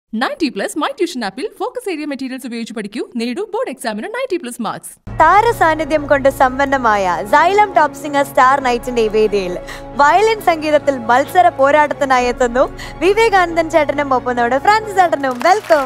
Ninety plus my tuition ആപ്പിൽ focus area materials ഉപയോഗിച്ച് പഠിക്കൂ നേടൂ ബോർഡ് എക്സാമിന് നയൻറ്റി പ്ലസ് മാർക്സ് താരസാന്നിധ്യം കൊണ്ട് സമ്പന്നമായ സൈലം ടോപ്പ് സിംഗർ സ്റ്റാർ നൈറ്റിന്റെ ഈ വേദിയിൽ വയലിൻ സംഗീതത്തിൽ മത്സര പോരാട്ടത്തിനായി എത്തുന്നു വിവേകാനന്ദൻ ചേട്ടനും ഒപ്പം നമ്മുടെ ഫ്രാൻസിസ് ചേട്ടനും വെൽക്കം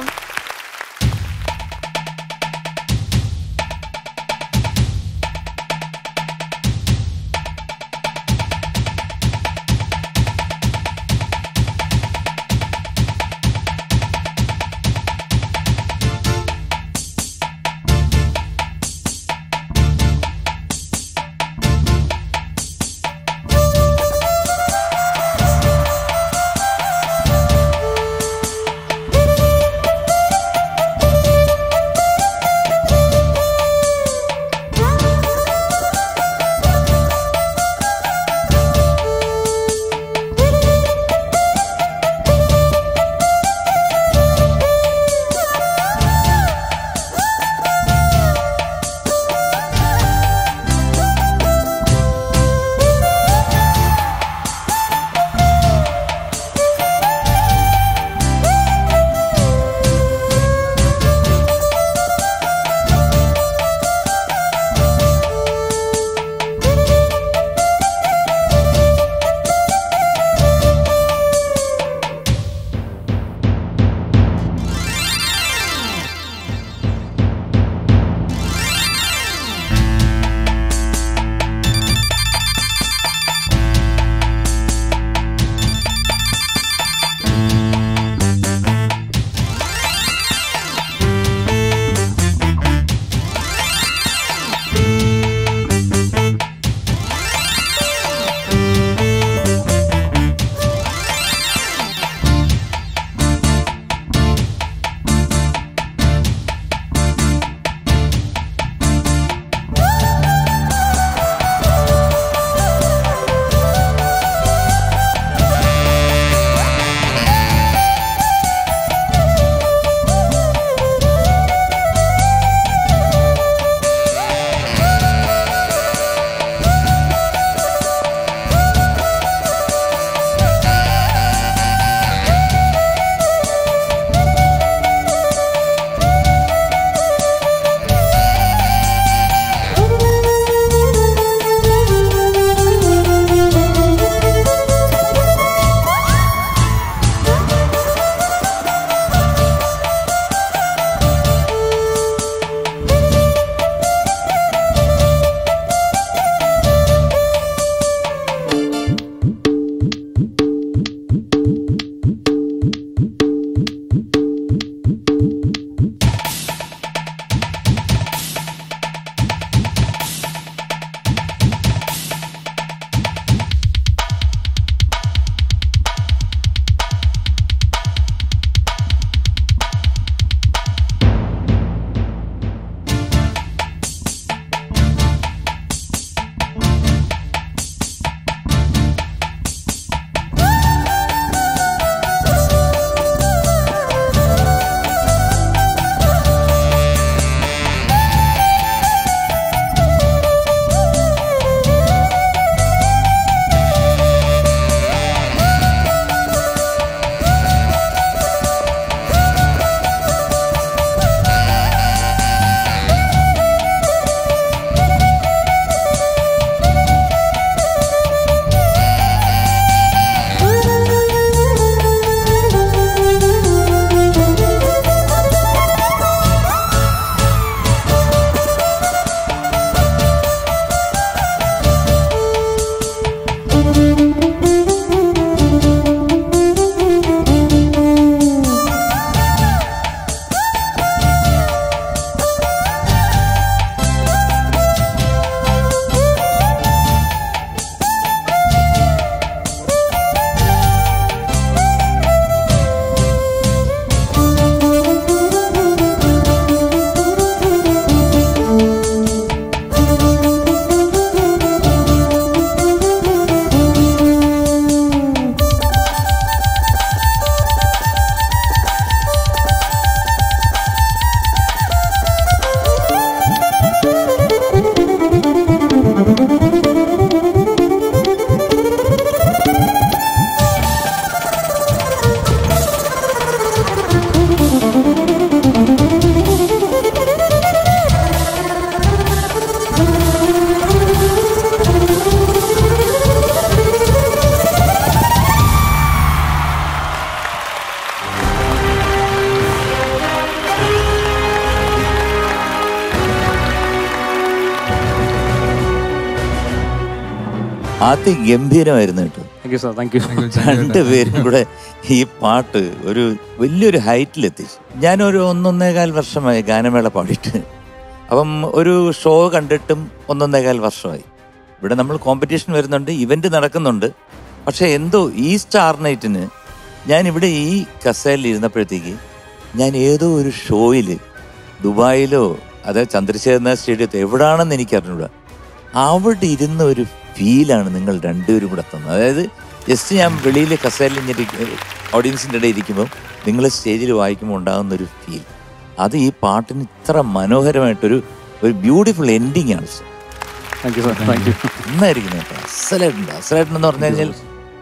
അതിഗംഭീരമായിരുന്നു കേട്ടോ thank you sir thank you രണ്ടുപേരും കൂടെ ഈ പാട്ട് ഒരു വലിയൊരു ഹൈറ്റിലെത്തിച്ചു ഞാനൊരു ഒന്നൊന്നേകാൽ വർഷമായി ഗാനമേള പാടിയിട്ട് അപ്പം ഒരു ഷോ കണ്ടിട്ടും ഒന്നൊന്നേകാൽ വർഷമായി ഇവിടെ നമ്മൾ കോമ്പറ്റീഷൻ വരുന്നുണ്ട് ഇവന്റ് നടക്കുന്നുണ്ട് പക്ഷെ എന്തോ ഈ സ്റ്റാർ നൈറ്റിന് ഞാൻ ഇവിടെ ഈ കസേലിൽ ഇരുന്നപ്പോഴത്തേക്ക് ഞാൻ ഏതോ ഒരു ഷോയിൽ ദുബായിലോ അതെ ചന്ദ്രശേഖരന സ്റ്റേഡിയത്തോ എവിടാണെന്ന് എനിക്ക് അറിഞ്ഞൂടാ അവിടെ ഇരുന്ന ഒരു ഫീലാണ് നിങ്ങൾ രണ്ടുപേരും കൂടെ തന്നത് അതായത് ജസ്റ്റ് ഞാൻ വെളിയിൽ കസേരയിൽ ഇങ്ങനെ ഓഡിയൻസിൻ്റെ ഇടയിൽ ഇരിക്കുമ്പോൾ നിങ്ങൾ സ്റ്റേജിൽ വായിക്കുമ്പോൾ ഉണ്ടാകുന്ന ഒരു ഫീൽ അത് ഈ പാട്ടിന് ഇത്ര മനോഹരമായിട്ടൊരു ഒരു ബ്യൂട്ടിഫുൾ എൻഡിങ് ആണ് sir thank you sir thank you നന്നായിരിക്കുന്നു കേട്ടോ അസലായിട്ടുണ്ട് അസലായിട്ടുണ്ട് എന്ന് പറഞ്ഞു കഴിഞ്ഞാൽ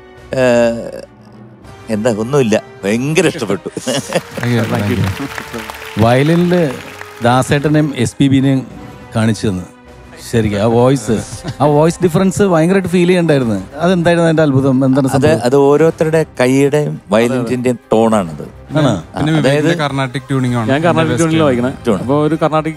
ഏഹ്, എന്താ ഒന്നുമില്ല ഭയങ്കര ഇഷ്ടപ്പെട്ടു താങ്ക് യു വയലിനിൽ ദാസേട്ടനെയും എസ് പി ബിനെയും കാണിച്ചു തന്നു ശരിക്കും ആ വോയിസ് ആ വോയിസ് ഡിഫറൻസ് ഭയങ്കരമായിട്ട് ഫീൽ ചെയ്യണ്ടായിരുന്നു അതെന്തായിരുന്നു അതിന്റെ അത്ഭുതം എന്താണ് അത് സംഭവം? അത് ഓരോരുത്തരുടെ കൈയുടെയും വയലിന്റെയും ടോണാണത് ആണോ? പിന്നെ അതായത് വിവേകിന്റെ കർണാട്ടിക് ട്യൂണിംഗ് ആണ് ഞാൻ കർണാടക ട്യൂണിൽ വായിക്കണേ Tune. അപ്പോൾ ഒരു കർണാട്ടിക്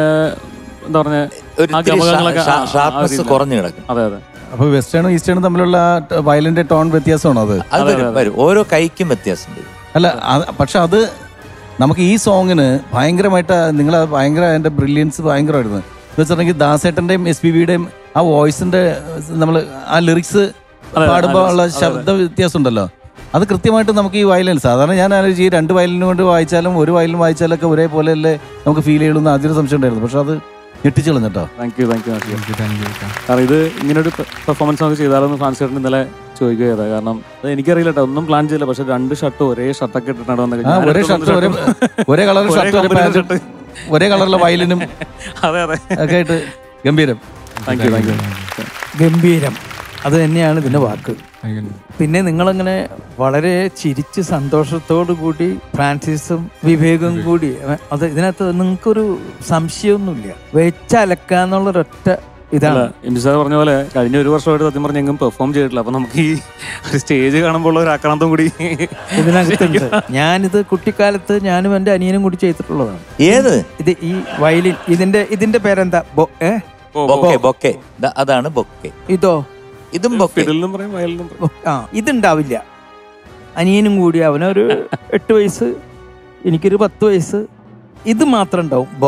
എന്താ പറഞ്ഞ ഒരു ആ ഗമകങ്ങളൊക്കെ ആ- ആ ഷാർപ്നെസ് രീതിയിലാണ്. കുറഞ്ഞു കിടക്കും അതെ അതെ അപ്പൊ വെസ്റ്റേണും ഈസ്റ്റേണും തമ്മിലുള്ള വയലിന്റെ ടോൺ വ്യത്യാസമാണോ അത് അത് വരും വരും ഓരോ കൈക്കും വ്യത്യാസമുണ്ട് അല്ല അത് പക്ഷെ അത് നമുക്ക് ഈ സോങ്ങിന് ഭയങ്കരമായിട്ട് നിങ്ങൾ ഭയങ്കര അതിന്റെ ബ്രില്യൻസ് ഭയങ്കരമായിരുന്നു എന്ന് വെച്ചിട്ടുണ്ടെങ്കിൽ ദാസേട്ടന്റെയും എസ് പി ബിയുടെയും ആ വോയിസിന്റെ നമ്മൾ ആ ലിറിക്സ് അതെ, പാടുമ്പോൾ ഉള്ള അതെ, അതെ. ശബ്ദ വ്യത്യാസം ഉണ്ടല്ലോ അത് കൃത്യമായിട്ട് നമുക്ക് ഈ വയലിൻ സാധാരണ ഞാൻ ആലോചിച്ച് ഈ രണ്ട് വയലിനും കൊണ്ട് വായിച്ചാലും ഒരു വയലിനും വായിച്ചാലൊക്കെ ഒരേപോലെ അല്ലേ നമുക്ക് ഫീൽ ചെയ്യുള്ളൂ ആദ്യം സംശയം ഉണ്ടായിരുന്നു പക്ഷെ അത് ഞെട്ടിച്ചു കളഞ്ഞിട്ടോ thank you thank you Thank you, thank you. കാരണം ഇത് ഇങ്ങനൊരു പെർഫോമൻസ് നമുക്ക് ചെയ്താലൊന്ന് ഫാൻസ് ചേട്ടൻ ഇന്നലെ ചോദിക്കുക ചെയ്താൽ കാരണം അത് എനിക്കറിയില്ല കേട്ടോ ഒന്നും പ്ലാൻ ചെയ്തില്ല പക്ഷെ രണ്ട് ഷർട്ട് ഒരേ ഷർട്ടൊക്കെ ഇട്ടിട്ടാണ് വന്നത് ആ ഒരേ ഷർട്ട് ഒരേ ഒരേ കളർ ഒരേ ഷർട്ട് ഒരേ company പാൻറ്റും shirt. ഒരേ കളറിലെ വയലിനും അതെ അതെ ഒക്കെ ആയിട്ട് ഗംഭീരം താങ്ക് യു താങ്ക് യു ഗംഭീരം അത് തന്നെയാണ് ഇതിന്റെ വാക്ക് Thank you. പിന്നെ നിങ്ങളങ്ങനെ വളരെ ചിരിച്ച് സന്തോഷത്തോടു കൂടി ഫ്രാൻസിസും വിവേകും കൂടി ഏ, അത് ഇതിനകത്ത് നിങ്ങൾക്കൊരു സംശയമൊന്നുമില്ല വെച്ചലക്കാന്നുള്ളൊരൊറ്റ ഇതാണ് എം സാർ പറഞ്ഞ പോലെ കഴിഞ്ഞ ഒരു വർഷമായിട്ട് സത്യം പറഞ്ഞ എങ്ങും പെർഫോം ചെയ്തിട്ടില്ല അപ്പൊ നമുക്ക് ഈ സ്റ്റേജ് കാണുമ്പോൾ ഒരു ആക്രാന്തം കൂടി ഇതിനകത്തുണ്ട് ഞാനിത് കുട്ടിക്കാലത്ത് ഞാനും എൻ്റെ അനിയനും കൂടി ചെയ്തിട്ടുള്ളതാണ് ഏത് ഇത് ഈ വയലിൻ ഇതിന്റെ ഇതിന്റെ പേരെന്താ ബൊ ഏ ബൊക്കെ ബൊക്കെ ദാ അതാണ് ബൊക്കെ ഇതോ ഇതും ബൊക്കെ ഫിഡിലും പറയും വയലിലും പറയും ആ ഇതുണ്ടാവില്ല അനിയനും കൂടി അവനൊരു എട്ട് വയസ്സ് എനിക്കൊരു പത്ത് വയസ്സ് ഇത് മാത്രം ഉണ്ടാവും ബോ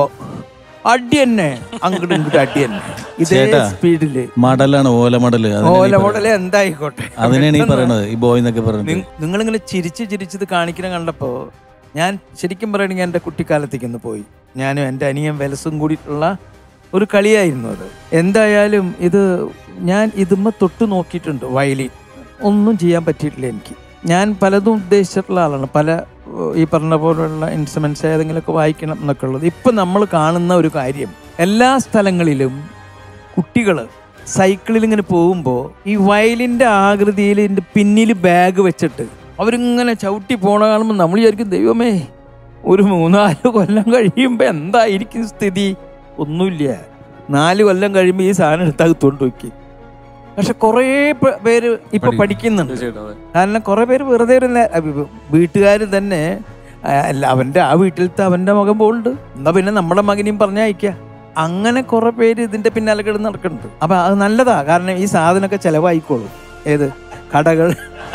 അടി തന്നെ അങ്ങോട്ടും ഇങ്ങോട്ടും അടി തന്നെ ഇതേ ചേട്ടാ. സ്പീഡില് മടലാണ് ഓല മടല് അതിനാണ് ഈ ഓല പറയുന്നത്. മോഡല് എന്തായിക്കോട്ടെ അതിനാണ് ഈ പറയണത് ഈ ബോയ് എന്നൊക്കെ പറയുന്നത് നിങ്ങളിങ്ങനെ ചിരിച്ച് ചിരിച്ചത് കാണിക്കണ കണ്ടപ്പോ ഞാൻ ശരിക്കും പറയുകയാണെങ്കിൽ എൻ്റെ കുട്ടിക്കാലത്തേക്ക് ഒന്ന് പോയി ഞാനും എൻ്റെ അനിയൻ വെലസും കൂടിയിട്ടുള്ള ഒരു കളിയായിരുന്നു അത് എന്തായാലും ഇത് ഞാൻ ഇതുമ്മ തൊട്ട് നോക്കിയിട്ടുണ്ട് വയലിൻ ഒന്നും ചെയ്യാൻ പറ്റിയിട്ടില്ല എനിക്ക് ഞാൻ പലതും ഉദ്ദേശിച്ചിട്ടുള്ള ആളാണ് പല ഏഹ്, ഈ പറഞ്ഞ പോലുള്ള ഇൻസ്ട്രുമെന്റ്സ് ഏതെങ്കിലുമൊക്കെ വായിക്കണം എന്നൊക്കെ ഉള്ളത് ഇപ്പം നമ്മൾ കാണുന്ന ഒരു കാര്യം എല്ലാ സ്ഥലങ്ങളിലും കുട്ടികൾ സൈക്കിളിൽ ഇങ്ങനെ പോകുമ്പോൾ ഈ വയലിൻ്റെ ആകൃതിയിൽ ഇതിൻ്റെ പിന്നിൽ ബാഗ് വെച്ചിട്ട് അവരിങ്ങനെ ചവിട്ടി പോണ കാണുമ്പോൾ നമ്മൾ വിചാരിക്കും ദൈവമേ ഒരു മൂന്നാല് കൊല്ലം കഴിയുമ്പോൾ എന്തായിരിക്കും സ്ഥിതി ഒന്നുമില്ല നാല് കൊല്ലം കഴിയുമ്പോൾ ഈ സാധനം എടുത്തകത്തോണ്ട് വയ്ക്കും പക്ഷെ കുറേ പേ- പേര് ഇപ്പൊ പഠിക്കും. പഠിക്കുന്നുണ്ട് തീർച്ചയായിട്ടും അതെ കാരണം കുറെ പേര് വെറുതെ ഒരു വീട്ടുകാർ തന്നെ ആ, അല്ല അവന്റെ ആ വീട്ടിലത്തെ അവന്റെ മകൻ പോകുന്നുണ്ട് എന്നാ പിന്നെ നമ്മുടെ മകനെയും പറഞ്ഞയക്ക അങ്ങനെ കുറെ പേര് ഇതിന്റെ പിന്നാലെ കിടന്ന് നടക്കുന്നുണ്ട് അപ്പൊ അത് നല്ലതാ കാരണം ഈ സാധനമൊക്കെ ചെലവായിക്കോളും ഏത് കടകൾ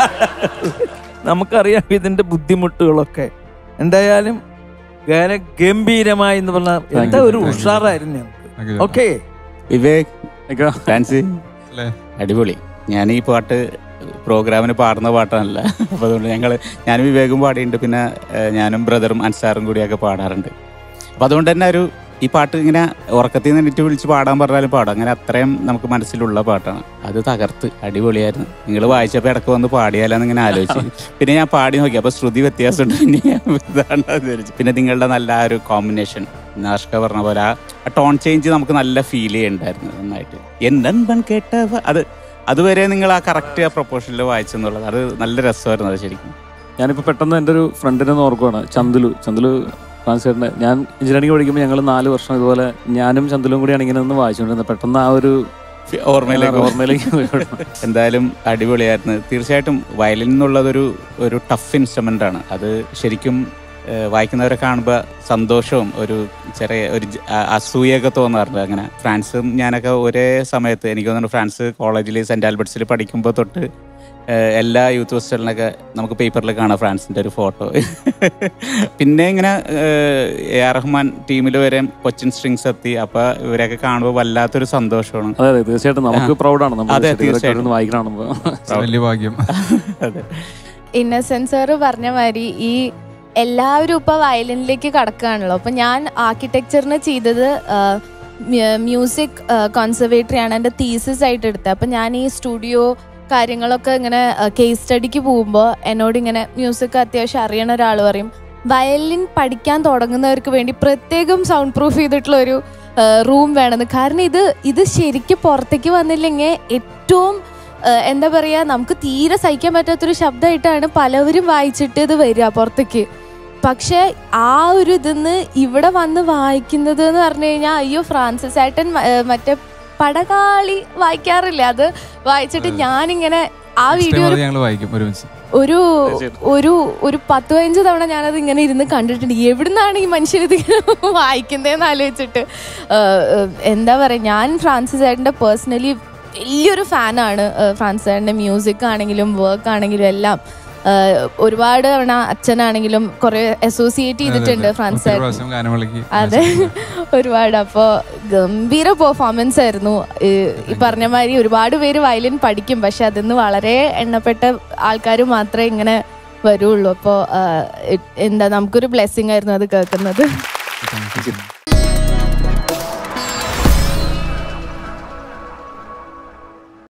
നമുക്കറിയാം ഇതിന്റെ ബുദ്ധിമുട്ടുകളൊക്കെ എന്തായാലും ഗാന ഗംഭീരമായി എന്ന് പറഞ്ഞാൽ എന്താ ഒരു Thank you. ഉഷാറായിരുന്നു Thank you. ഓക്കെ വിവേക് നിക്കാ. ഫാൻസി അല്ലേ? അടിപൊളി ഞാൻ ഈ പാട്ട് പ്രോഗ്രാമിന് പാടുന്ന പാട്ടാണല്ല അപ്പോൾ അതുകൊണ്ട് ഞങ്ങൾ ഞാനും വിവേകും പാടിയിട്ടുണ്ട് പിന്നെ ഏഹ്, ഞാനും ബ്രദറും അൻസാറും കൂടിയൊക്കെ പാടാറുണ്ട് അപ്പോൾ അതുകൊണ്ട് തന്നെ ഒരു ഈ പാട്ട് ഇങ്ങനെ ഉറക്കത്തിൽ നിന്ന് എണീറ്റ് വിളിച്ച് പാടാൻ പറഞ്ഞാലും പാടാം അങ്ങനെ അത്രയും നമുക്ക് മനസ്സിലുള്ള പാട്ടാണ് അത് തകർത്ത് അടിപൊളിയായിരുന്നു നിങ്ങൾ വായിച്ചപ്പോൾ ഇടയ്ക്ക് വന്ന് പാടിയാലെന്ന് ഇങ്ങനെ ആലോചിച്ചു പിന്നെ ഞാൻ പാടി നോക്കി അപ്പോൾ ശ്രുതി വ്യത്യാസമുണ്ട് പിന്നെ ഞാൻ ഇതാണെന്ന് വിചാരിച്ചു പിന്നെ നിങ്ങളുടെ നല്ല ആ ഒരു കോമ്പിനേഷൻ നാഷ്ക പറഞ്ഞ പോലെ ആ ടോൺ ചേഞ്ച് നമുക്ക് നല്ല ഫീൽ ചെയ്യുന്നുണ്ടായിരുന്നു നന്നായിട്ട് എന്നൻ കേട്ട അത് അതുവരെ നിങ്ങൾ ആ കറക്റ്റ് ആ പ്രൊപ്പോഷനിൽ വായിച്ചെന്നുള്ളത് അത് നല്ല രസമായിരുന്നു അത് ശരിക്കും ഞാനിപ്പോ പെട്ടെന്ന് എൻ്റെ ഒരു ഫ്രണ്ടിനെ ഒന്ന് ഓർക്കുവാണ് ചന്തുലു ചന്തുലു ഫ്രാൻസേട്ടൻ്റെ ഞാൻ എഞ്ചിനീയറിംഗ് പഠിക്കുമ്പോൾ ഞങ്ങൾ നാല് വർഷം ഇതുപോലെ ഞാനും ചന്തുലും കൂടിയാണ് ഇങ്ങനെ ഒന്ന് വായിച്ചുകൊണ്ടിരുന്നത് പെട്ടെന്ന് ആ ഒരു ഫി- ഓർമ്മയിലേക്ക് വന്നു. ഓർമ്മയിലേക്ക് പോയി. എന്തായാലും അടിപൊളിയായിരുന്നു തീർച്ചയായിട്ടും വയലിൻ എന്നുള്ളതൊരു ഒരു ടഫ് ഇൻസ്ട്രുമെന്റ് ആണ് അത് ശരിക്കും ഏഹ് വായിക്കുന്നവരെ കാണുമ്പോൾ സന്തോഷവും ഒരു ചെറിയ ഒരു ജ- അ- അസൂയൊക്കെ തോന്നാറുണ്ട് അങ്ങനെ ഫ്രാൻസും ഞാനൊക്കെ ഒരേ സമയത്ത് എനിക്ക് തോന്നുന്നു ഫ്രാൻസ് കോളേജിൽ സെൻറ്റ് ആൽബർട്ട്സിൽ പഠിക്കുമ്പോൾ തൊട്ട് ഏഹ് എല്ലാ യൂത്ത് ഫെസ്റ്റിവലിനൊക്കെ നമുക്ക് പേപ്പറിൽ കാണാം ഫ്രാൻസിൻ്റെ ഒരു ഫോട്ടോ പിന്നെ ഇങ്ങനെ ഏഹ് എ ആർ റഹ്മാൻ ടീമിൽ വരെ കൊച്ചിൻ സ്ട്രിങ്സ് എത്തി അപ്പോൾ ഇവരെയൊക്കെ കാണുമ്പോൾ വല്ലാത്തൊരു സന്തോഷമാണ് അതെ അതെ തീർച്ചയായിട്ടും നമുക്ക് പ്രൗഡാണ് നമ്മൾ അതെ, ശരിക്കും ഇതൊക്കെ തീർച്ചയായിട്ടും. ഇരുന്ന് വായിക്കണം കാണുമ്പോൾ വലിയ ഭാഗ്യം അതെ ഇന്നസെൻസ് സാറ് പറഞ്ഞ മാതിരി ഈ എല്ലാവരും ഇപ്പൊ വയലിനിലേക്ക് കടക്കുകയാണല്ലോ അപ്പൊ ഞാൻ ആർക്കിടെക്ചറിന് ചെയ്തത് മ്യൂസിക് കോൺസർവേറ്ററി ആണ് എൻ്റെ തീസിസ് ആയിട്ട് എടുത്തത് അപ്പൊ ഞാൻ ഈ സ്റ്റുഡിയോ കാര്യങ്ങളൊക്കെ ഇങ്ങനെ കേസ് സ്റ്റഡിക്ക് പോകുമ്പോൾ എന്നോട് ഇങ്ങനെ മ്യൂസിക് അത്യാവശ്യം അറിയണ ഒരാൾ പറയും വയലിൻ പഠിക്കാൻ തുടങ്ങുന്നവർക്ക് വേണ്ടി പ്രത്യേകം സൗണ്ട് പ്രൂഫ് ചെയ്തിട്ടുള്ള ഒരു റൂം വേണമെന്ന് കാരണം ഇത് ഇത് ശരിക്കും പുറത്തേക്ക് വന്നില്ലെങ്കിൽ ഏറ്റവും ഏഹ് എന്താ പറയാ നമുക്ക് തീരെ സഹിക്കാൻ പറ്റാത്തൊരു ശബ്ദമായിട്ടാണ് പലവരും വായിച്ചിട്ട് ഇത് വരിക പുറത്തേക്ക് പക്ഷെ ആ ഒരു ഇതിന്ന് ഇവിടെ വന്ന് വായിക്കുന്നത് എന്ന് പറഞ്ഞു കഴിഞ്ഞാൽ അയ്യോ ഫ്രാൻസിസ് ഏട്ടൻ മ- ഏഹ് മറ്റേ പടകാളി വായിക്കാറില്ല അത് വായിച്ചിട്ട് ഞാനിങ്ങനെ ആ വീഡിയോ ഞങ്ങൾ വായിക്കും ഒരുമിച്ച് ഒരു ഒരു ഒരു പത്ത് പതിനഞ്ച് തവണ ഞാനത് ഇങ്ങനെ ഇരുന്ന് കണ്ടിട്ടുണ്ട് എവിടുന്നാണ് ഈ മനുഷ്യൻ ഇത് ഇങ്ങനെ വായിക്കുന്നതെന്ന് ആലോചിച്ചിട്ട് ഏഹ്, ഏഹ്, എന്താ പറയുക ഞാൻ ഫ്രാൻസിസ് ഏട്ടൻ്റെ പേഴ്സണലി വലിയൊരു ഫാനാണ് ഫ്രാൻസിസ് ഏട്ടൻ്റെ മ്യൂസിക് ആണെങ്കിലും വർക്ക് ആണെങ്കിലും എല്ലാം ഏഹ്, ഒരുപാട് തവണ അച്ഛനാണെങ്കിലും കുറെ അസോസിയേറ്റ് ചെയ്തിട്ടുണ്ട് ഫ്രാൻസിസ് ഏട്ടൻ പ്രാവശ്യം ഗാനമേളയ്ക്ക് അതെ ഒരുപാട് അപ്പോൾ ഗംഭീര പെർഫോമൻസ് ആയിരുന്നു ഈ ഈ പറഞ്ഞ മാതിരി ഒരുപാട് പേര് വയലിൻ പഠിക്കും പക്ഷെ അതിന്ന് വളരെ എണ്ണപ്പെട്ട ആൾക്കാർ മാത്രമേ ഇങ്ങനെ വരുള്ളൂ അപ്പോൾ എന്താ നമുക്കൊരു ബ്ലെസ്സിങ് ആയിരുന്നു അത് കേൾക്കുന്നത് Thank you.